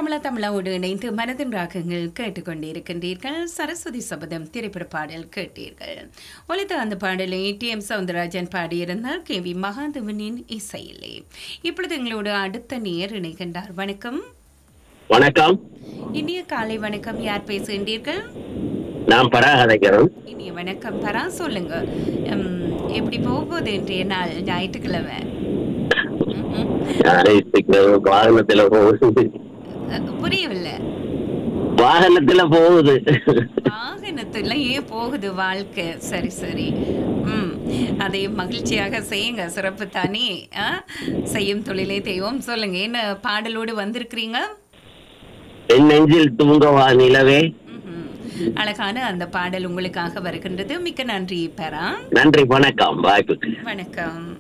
தமிழா தமிழாவோடு இணைந்து மனதின் ராகங்கள் கேட்டுக்கொண்டிருக்கின்றீர்கள் சரஸ்வதி சபதம் திரைப்பட பாடல் கேட்டீர்கள் ஒலித்த அந்த பாடலை டி எம் சவுந்தரராஜன் பாடியிருந்தார் கே வி மகாதேவனின் இசையிலே இப்பொழுது எங்களோடு அடுத்த நேர் இணைகின்றார் வணக்கம் வணக்கம் இனிய காலை வணக்கம் யார் பேசுகின்றீர்கள் நான் பராகதைக்கிறேன் இனிய வணக்கம் பரா சொல்லுங்க உம், எப்படி போகுது இன்றைய நாள் ஞாயிற்றுக்கிழமை ம்ஹும். வாகனத்துல போகுது அஹ், புரியவில்லை வாகனத்துல போகுது வாகனத்துல ஏன் போகுது வாழ்க்கை சரி சரி ம் அதை மகிழ்ச்சியாக செய்யுங்க சிறப்பு தானே ஆ? செய்யும் தொழிலே தெய்வம் சொல்லுங்க என்ன பாடலோடு வந்திருக்கிறீங்க என் நெஞ்சில் தூங்கவா நிலவே ம்ஹும். அழகான அந்த பாடல் உங்களுக்காக வருகின்றது மிக்க நன்றி பெறா நன்றி வணக்கம் வாய்ப்புக்கு வணக்கம்